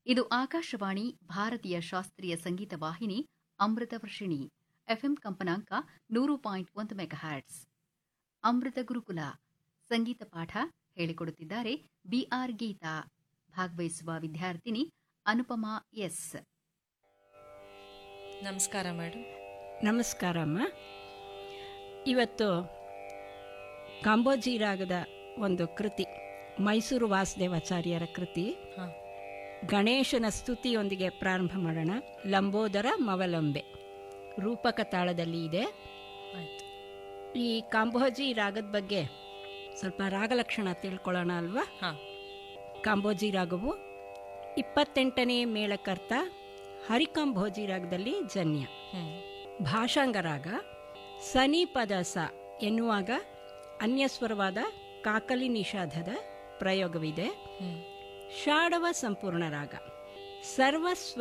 ಇದು ಆಕಾಶವಾಣಿ ಭಾರತೀಯ ಶಾಸ್ತ್ರೀಯ ಸಂಗೀತ ವಾಹಿನಿ ಅಮೃತ ವರ್ಷಿಣಿ ಎಫ್ಎಂ ಕಂಪನಾಂಕ ನೂರು ಪಾಯಿಂಟ್ ಒಂದು ಮೆಗಾಹ್ಯಾಟ್ಸ್ ಅಮೃತ ಗುರುಕುಲ ಸಂಗೀತ ಪಾಠ ಹೇಳಿಕೊಡುತ್ತಿದ್ದಾರೆ ಬಿಆರ್ ಗೀತಾ ಭಾಗವಹಿಸುವ ವಿದ್ಯಾರ್ಥಿನಿ ಅನುಪಮಾ ಎಸ್ ನಮಸ್ಕಾರ ಮೇಡಮ್ ನಮಸ್ಕಾರಮ್ಮ ಇವತ್ತು ಕಾಂಬೋಜಿ ರಾಗದ ಒಂದು ಕೃತಿ ಮೈಸೂರು ವಾಸುದೇವಾಚಾರ್ಯರ ಕೃತಿ ಹಾಂ ಗಣೇಶನ ಸ್ತುತಿಯೊಂದಿಗೆ ಪ್ರಾರಂಭ ಮಾಡೋಣ ಲಂಬೋದರ ಮವಲಂಬೆ ರೂಪಕ ತಾಳದಲ್ಲಿ ಇದೆ ಆಯಿತು ಈ ಕಾಂಬೋಜಿ ರಾಗದ ಬಗ್ಗೆ ಸ್ವಲ್ಪ ರಾಗಲಕ್ಷಣ ತಿಳ್ಕೊಳ್ಳೋಣ ಅಲ್ವಾ ಹಾಂ ಕಾಂಬೋಜಿ ರಾಗವು ಇಪ್ಪತ್ತೆಂಟನೇ ಮೇಳಕರ್ತ ಹರಿಕಾಂಬೋಜಿ ರಾಗದಲ್ಲಿ ಜನ್ಯ ಹ್ಞೂ ಭಾಷಾಂಗ ರಾಗ ಸನಿ ಪದ ಸ ಎನ್ನುವಾಗ ಅನ್ಯಸ್ವರವಾದ ಕಾಕಲಿ ನಿಷಾದದ ಪ್ರಯೋಗವಿದೆ ಹ್ಞೂ ಷಾಡವ ಸಂಪೂರ್ಣ ರಾಗ ಸರ್ವಸ್ವ